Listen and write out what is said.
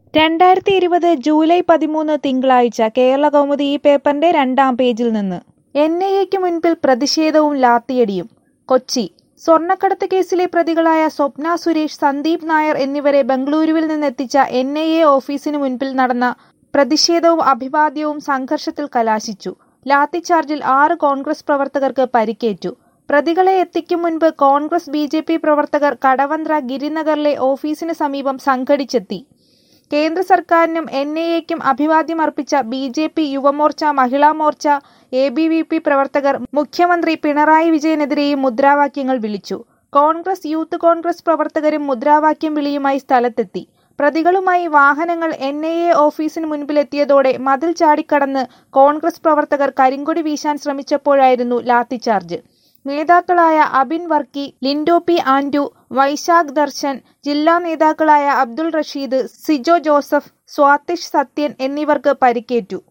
രണ്ടായിരത്തി ഇരുപത് ജൂലൈ പതിമൂന്ന് തിങ്കളാഴ്ച കേരളകൗമുദി ഈ പേപ്പറിന്റെ രണ്ടാം പേജിൽ നിന്ന് എൻ ഐ എക്ക് മുൻപിൽ പ്രതിഷേധവും ലാത്തിയടിയും കൊച്ചി സ്വർണ്ണക്കടത്ത് കേസിലെ പ്രതികളായ സ്വപ്ന സുരേഷ് സന്ദീപ് നായർ എന്നിവരെ ബംഗളൂരുവിൽ നിന്നെത്തിച്ച എൻ ഐ എ ഓഫീസിന് മുൻപിൽ നടന്ന പ്രതിഷേധവും അഭിവാദ്യവും സംഘർഷത്തിൽ കലാശിച്ചു ലാത്തിച്ചാർജിൽ ആറ് കോൺഗ്രസ് പ്രവർത്തകർക്ക് പരിക്കേറ്റു പ്രതികളെ എത്തിക്കും മുൻപ് കോൺഗ്രസ് ബി ജെ പി പ്രവർത്തകർ കടവന്ത്ര ഗിരിനഗറിലെ ഓഫീസിന് സമീപം സംഘടിച്ചെത്തി കേന്ദ്ര സർക്കാരിനും എൻ ഐ എക്കും അഭിവാദ്യമർപ്പിച്ച B J P Yuvamorcha Mahila Morcha A B V P പ്രവർത്തകർ മുഖ്യമന്ത്രി പിണറായി വിജയനെതിരെയും മുദ്രാവാക്യങ്ങൾ വിളിച്ചു കോൺഗ്രസ് യൂത്ത് കോൺഗ്രസ് പ്രവർത്തകരും മുദ്രാവാക്യം വിളിയുമായി സ്ഥലത്തെത്തി പ്രതികളുമായി വാഹനങ്ങൾ എൻ ഐ എ ഓഫീസിന് മുൻപിലെത്തിയതോടെ മതിൽ ചാടിക്കടന്ന് കോൺഗ്രസ് പ്രവർത്തകർ കരിങ്കൊടി വീശാൻ ശ്രമിച്ചപ്പോഴായിരുന്നു ലാത്തിച്ചാർജ് നേതാക്കളായ അബിൻ വർക്കി ലിൻഡോ പി ആൻഡു വൈശാഖ് ദർശൻ ജില്ലാ നേതാക്കളായ അബ്ദുൾ റഷീദ് സിജോ ജോസഫ് സ്വാതിഷ് സത്യൻ എന്നിവർക്ക് പരിക്കേറ്റു